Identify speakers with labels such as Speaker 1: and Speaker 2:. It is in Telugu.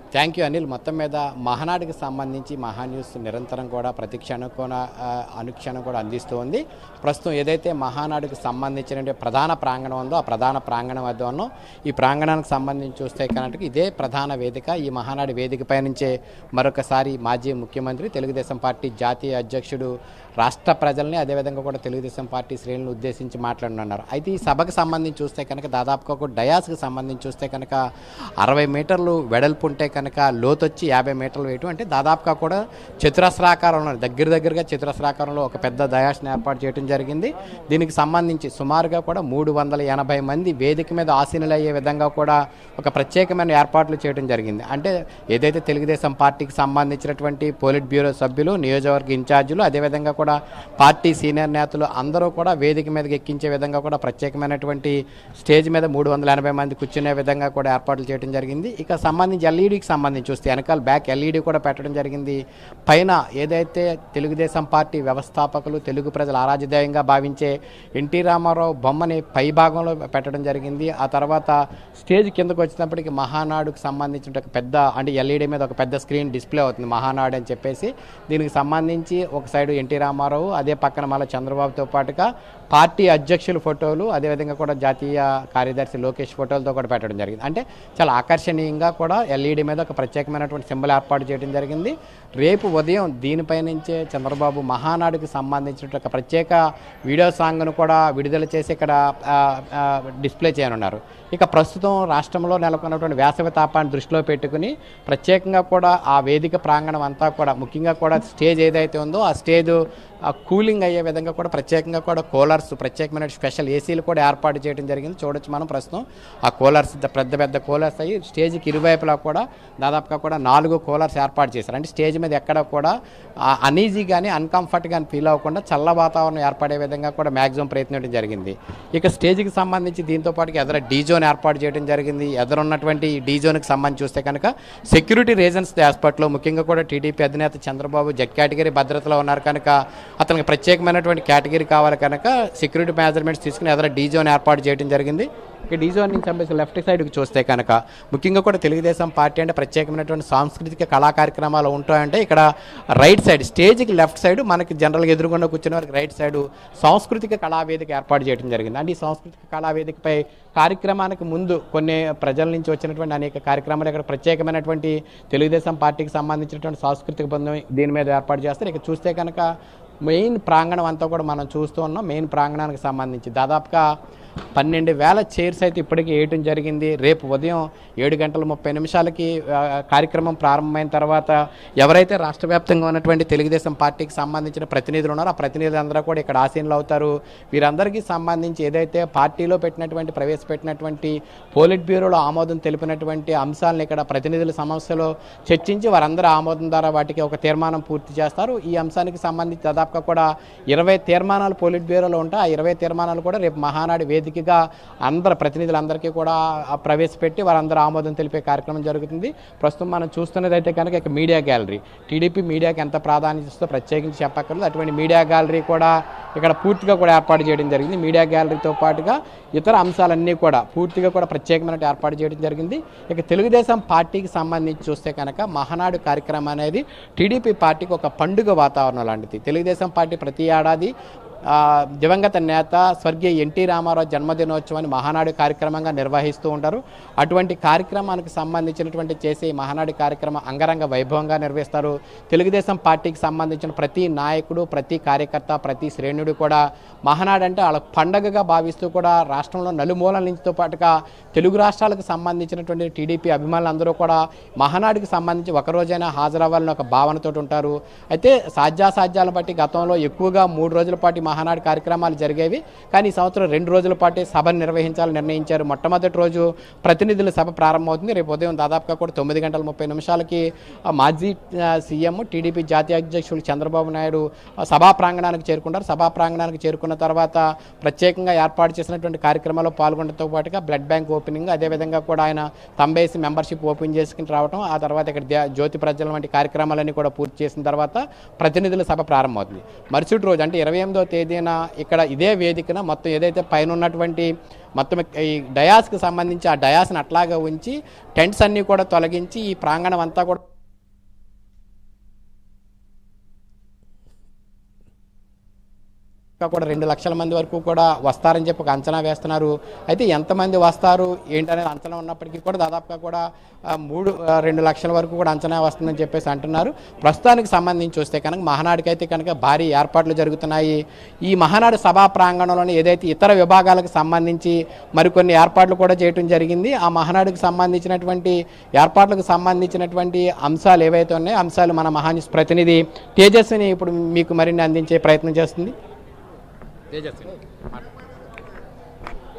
Speaker 1: థ్యాంక్ యూ అనిల్ మొత్తం మీద మహానాడుకి సంబంధించి మహా న్యూస్ నిరంతరం కూడా ప్రతి క్షణం కూడా ఆ, అనుక్షణం కూడా అందిస్తూ ఉంది ప్రస్తుతం ఏదైతే మహానాడుకి సంబంధించిన ప్రధాన ప్రాంగణం ఉందో ఆ ప్రధాన ప్రాంగణం వద్ద ఉన్నాం ఈ ప్రాంగణానికి సంబంధించి చూస్తే కనుక ఇదే ప్రధాన వేదిక ఈ మహానాడు వేదికపై నుంచే మరొకసారి మాజీ ముఖ్యమంత్రి తెలుగుదేశం పార్టీ జాతీయ అధ్యక్షుడు రాష్ట్ర ప్రజల్ని అదేవిధంగా కూడా తెలుగుదేశం పార్టీ శ్రేణులను ఉద్దేశించి మాట్లాడనున్నారు అయితే ఈ సభకు సంబంధించి చూస్తే కనుక దాదాపుగా ఒక డయాస్కి సంబంధించి చూస్తే కనుక అరవై మీటర్లు వెడల్పు ఉంటే కనుక లోతు వచ్చి యాభై మీటర్లు వేయటం అంటే దాదాపుగా కూడా చతురస్రాకారంలో దగ్గర దగ్గరగా చతురస్రాకారంలో ఒక పెద్ద డయాస్ని ఏర్పాటు చేయడం జరిగింది దీనికి సంబంధించి సుమారుగా కూడా మూడు వందల ఎనభై మంది వేదిక మీద ఆసీనులయ్యే విధంగా కూడా ఒక ప్రత్యేకమైన ఏర్పాట్లు చేయడం జరిగింది అంటే ఏదైతే తెలుగుదేశం పార్టీకి సంబంధించినటువంటి పోలిట్ బ్యూరో సభ్యులు నియోజకవర్గ ఇన్ఛార్జీలు అదేవిధంగా కూడా పార్టీ సీనియర్ నేతలు అందరూ కూడా వేదిక మీదకి ఎక్కించే విధంగా కూడా ప్రత్యేకమైనటువంటి స్టేజ్ మీద మూడు వందల ఎనభై మంది కూర్చునే విధంగా కూడా ఏర్పాట్లు చేయడం జరిగింది ఇక సంబంధించి ఎల్ఈడికి సంబంధించి చూస్తే వెనకాల బ్యాక్ ఎల్ఈడి కూడా పెట్టడం జరిగింది పైన ఏదైతే తెలుగుదేశం పార్టీ వ్యవస్థాపకులు తెలుగు ప్రజల ఆరాధ్యదయంగా భావించే ఎన్టీ రామారావు బొమ్మని పై భాగంలో పెట్టడం జరిగింది ఆ తర్వాత స్టేజ్ కిందకు వచ్చినప్పటికీ మహానాడుకు సంబంధించిన ఒక పెద్ద అంటే ఎల్ఈడి మీద ఒక పెద్ద స్క్రీన్ డిస్ప్లే అవుతుంది మహానాడు అని చెప్పేసి దీనికి సంబంధించి ఒక సైడ్ ఎన్టీ రామారావు అదే పక్కన మళ్ళీ చంద్రబాబుతో పాటుగా పార్టీ అధ్యక్షుల ఫోటోలు అదేవిధంగా కూడా జాతీయ కార్యదర్శి లోకేష్ ఫోటోలతో కూడా పెట్టడం జరిగింది అంటే చాలా ఆకర్షణీయంగా కూడా ఎల్ఈడి మీద ఒక ప్రత్యేకమైనటువంటి సింబల్ ఏర్పాటు చేయడం జరిగింది రేపు ఉదయం దీనిపై నుంచే చంద్రబాబు మహానాడుకి సంబంధించిన ఒక ప్రత్యేక వీడియో సాంగ్ను కూడా విడుదల చేసి ఇక్కడ ఆ, ఆ, డిస్ప్లే చేయనున్నారు ఇక ప్రస్తుతం రాష్ట్రంలో నెలకొన్నటువంటి వేసవి తాపాన్ని దృష్టిలో పెట్టుకుని ప్రత్యేకంగా కూడా ఆ వేదిక ప్రాంగణం అంతా కూడా ముఖ్యంగా కూడా స్టేజ్ ఏదైతే ఉందో ఆ స్టేజ్ ఆ కూలింగ్ అయ్యే విధంగా కూడా ప్రత్యేకంగా కూడా కూలర్స్ ప్రత్యేకమైన స్పెషల్ ఏసీలు కూడా ఏర్పాటు చేయడం జరిగింది చూడొచ్చు మనం ప్రస్తుతం ఆ కూలర్స్ పెద్ద పెద్ద కూలర్స్ అయ్యి స్టేజ్కి ఇరువైపులా కూడా దాదాపుగా కూడా నాలుగు కూలర్స్ ఏర్పాటు చేశారు అంటే స్టేజ్ మీద ఎక్కడ కూడా అనీజీ కానీ అన్కంఫర్ట్ కానీ ఫీల్ అవ్వకుండా చల్ల వాతావరణం ఏర్పడే విధంగా కూడా మ్యాక్సిమం ప్రయత్నించడం జరిగింది ఇక స్టేజ్కి సంబంధించి దీంతో పాటు ఎదర డీ జోన్ ఏర్పాటు చేయడం జరిగింది ఎదురున్నటువంటి డీ జోన్కి సంబంధించి చూస్తే కనుక సెక్యూరిటీ రీజన్స్ హాస్పిటల్లో ముఖ్యంగా కూడా టీడీపీ అధినేత చంద్రబాబు జెడ్ కేటగిరీ భద్రతలో ఉన్నారు కనుక అతనికి ప్రత్యేకమైనటువంటి కేటగిరీ కావాలి కనుక సెక్యూరిటీ మెజర్మెంట్స్ తీసుకుని ఎదర డీ జోన్ ఏర్పాటు చేయడం జరిగింది ఇక డీ జోన్ నుంచి చంపేసి లెఫ్ట్ సైడ్కి చూస్తే కనుక ముఖ్యంగా కూడా తెలుగుదేశం పార్టీ అంటే ప్రత్యేకమైనటువంటి సాంస్కృతిక కళా కార్యక్రమాలు ఉంటాయంటే ఇక్కడ రైట్ సైడ్ స్టేజ్కి లెఫ్ట్ సైడ్ మనకి జనరల్గా ఎదురుగుండా కూర్చున్న వారికి రైట్ సైడ్ సాంస్కృతిక కళావేదిక ఏర్పాటు చేయడం జరిగింది అంటే ఈ సాంస్కృతిక కళావేదికపై కార్యక్రమానికి ముందు కొన్ని ప్రజల నుంచి వచ్చినటువంటి అనేక కార్యక్రమాలు ఇక్కడ ప్రత్యేకమైనటువంటి తెలుగుదేశం పార్టీకి సంబంధించినటువంటి సాంస్కృతిక బృందం దీని మీద ఏర్పాటు చేస్తారు ఇక చూస్తే కనుక మెయిన్ ప్రాంగణం అంతా కూడా మనం చూస్తూ ఉన్నాం మెయిన్ ప్రాంగణానికి సంబంధించి దాదాపుగా పన్నెండు వేల చైర్స్ అయితే ఇప్పటికీ వేయటం జరిగింది రేపు ఉదయం ఏడు గంటల ముప్పై నిమిషాలకి ఆ, కార్యక్రమం ప్రారంభమైన తర్వాత ఎవరైతే రాష్ట్ర వ్యాప్తంగా ఉన్నటువంటి తెలుగుదేశం పార్టీకి సంబంధించిన ప్రతినిధులు ఉన్నారో ఆ ప్రతినిధులందరూ కూడా ఇక్కడ ఆసీనులు అవుతారు వీరందరికీ సంబంధించి ఏదైతే పార్టీలో పెట్టినటువంటి ప్రవేశపెట్టినటువంటి పోలిట్ బ్యూరోలో ఆమోదం తెలిపినటువంటి అంశాలను ఇక్కడ ప్రతినిధుల సమస్యలో చర్చించి వారందరూ ఆమోదం ద్వారా వాటికి ఒక తీర్మానం పూర్తి చేస్తారు ఈ అంశానికి సంబంధించి దాదాపుగా కూడా ఇరవై తీర్మానాలు పోలిట్ బ్యూరోలో ఉంటాయి ఆ ఇరవై తీర్మానాలు కూడా రేపు మహానాడు వేదికగా అందరు ప్రతినిధులందరికీ కూడా ఆ ప్రవేశపెట్టి వారందరూ ఆమోదం తెలిపే కార్యక్రమం జరుగుతుంది ప్రస్తుతం మనం చూస్తున్నది అయితే కనుక ఇక మీడియా గ్యాలరీ టీడీపీ మీడియాకి ఎంత ప్రాధాన్యత ఇస్తుందో ప్రత్యేకించి చెప్పక్కర్లేదు అటువంటి మీడియా గ్యాలరీ కూడా ఇక్కడ పూర్తిగా కూడా ఏర్పాటు చేయడం జరిగింది మీడియా గ్యాలరీతో పాటుగా ఇతర అంశాలన్నీ కూడా పూర్తిగా కూడా ప్రత్యేకమైన ఏర్పాటు చేయడం జరిగింది ఇక తెలుగుదేశం పార్టీకి సంబంధించి చూస్తే కనుక మహానాడు కార్యక్రమం అనేది టీడీపీ పార్టీకి ఒక పండుగ వాతావరణం లాంటిది తెలుగుదేశం పార్టీ ప్రతి ఏడాది ఆ, దివంగత నేత స్వర్గీయ ఎన్టీ రామారావు జన్మదినోత్సవాన్ని మహానాడు కార్యక్రమంగా నిర్వహిస్తూ ఉంటారు అటువంటి కార్యక్రమానికి సంబంధించినటువంటి చేసే ఈ మహానాడు కార్యక్రమం అంగరంగ వైభవంగా నిర్వహిస్తారు తెలుగుదేశం పార్టీకి సంబంధించిన ప్రతి నాయకుడు ప్రతి కార్యకర్త ప్రతి శ్రేణుడు కూడా మహానాడు అంటే వాళ్ళ పండగగా భావిస్తూ కూడా రాష్ట్రంలో నలుమూలల నుంచితో పాటుగా తెలుగు రాష్ట్రాలకు సంబంధించినటువంటి టీడీపీ అభిమానులందరూ కూడా మహానాడుకి సంబంధించి ఒక రోజైనా హాజరవ్వాలని ఒక భావనతో ఉంటారు అయితే సాధ్యాసాధ్యాలను బట్టి గతంలో ఎక్కువగా మూడు రోజుల పాటు మహానాడు కార్యక్రమాలు జరిగేవి కానీ ఈ సంవత్సరం రెండు రోజుల పాటు సభను నిర్వహించాలని నిర్ణయించారు మొట్టమొదటి రోజు ప్రతినిధుల సభ ప్రారంభమవుతుంది రేపు ఉదయం దాదాపుగా కూడా తొమ్మిది గంటల ముప్పై నిమిషాలకి ఆ మాజీ ఆ, సీఎం టీడీపీ జాతీయ అధ్యక్షుడు చంద్రబాబు నాయుడు ఆ, సభా ప్రాంగణానికి చేరుకుంటారు సభా ప్రాంగణానికి చేరుకున్న తర్వాత ప్రత్యేకంగా ఏర్పాటు చేసినటువంటి కార్యక్రమాల్లో పాల్గొనడంతో పాటుగా బ్లడ్ బ్యాంక్ ఓపెనింగ్ అదేవిధంగా కూడా ఆయన తంబేసి మెంబర్షిప్ ఓపెన్ చేసుకుని రావడం ఆ తర్వాత ఇక్కడ ధ్యా- జ్యోతి ప్రజ్వలన వంటి కార్యక్రమాలన్నీ కూడా పూర్తి చేసిన తర్వాత ప్రతినిధుల సభ ప్రారంభమవుతుంది మరుసటి రోజు అంటే ఇరవై ఎనిమిదో తేదీ తేదీన ఇక్కడ ఇదే వేదికన మొత్తం ఏదైతే పైన ఉన్నటువంటి మొత్తం ఈ డయాస్కి సంబంధించి ఆ డయాస్ని అట్లాగే ఉంచి టెంట్స్ అన్నీ కూడా తొలగించి ఈ ప్రాంగణం అంతా కూడా ఇంకా కూడా రెండు లక్షల మంది వరకు కూడా వస్తారని చెప్పి ఒక అంచనా వేస్తున్నారు అయితే ఎంతమంది వస్తారు ఏంటనేది అంచనా ఉన్నప్పటికీ కూడా దాదాపుగా కూడా ఆ, మూడు ఆ, రెండు లక్షల వరకు కూడా అంచనా వస్తుందని చెప్పేసి అంటున్నారు ప్రస్తుతానికి సంబంధించి చూస్తే కనుక మహానాడుకి అయితే కనుక భారీ ఏర్పాట్లు జరుగుతున్నాయి ఈ మహానాడు సభా ప్రాంగణంలోని ఏదైతే ఇతర విభాగాలకు సంబంధించి మరికొన్ని ఏర్పాట్లు కూడా చేయడం జరిగింది ఆ మహానాడుకు సంబంధించినటువంటి ఏర్పాట్లకు సంబంధించినటువంటి అంశాలు ఏవైతే ఉన్నాయో అంశాలు మన మహాన్యూస్ ప్రతినిధి తేజస్విని ఇప్పుడు మీకు మరిన్ని అందించే ప్రయత్నం చేస్తుంది తేజస్విని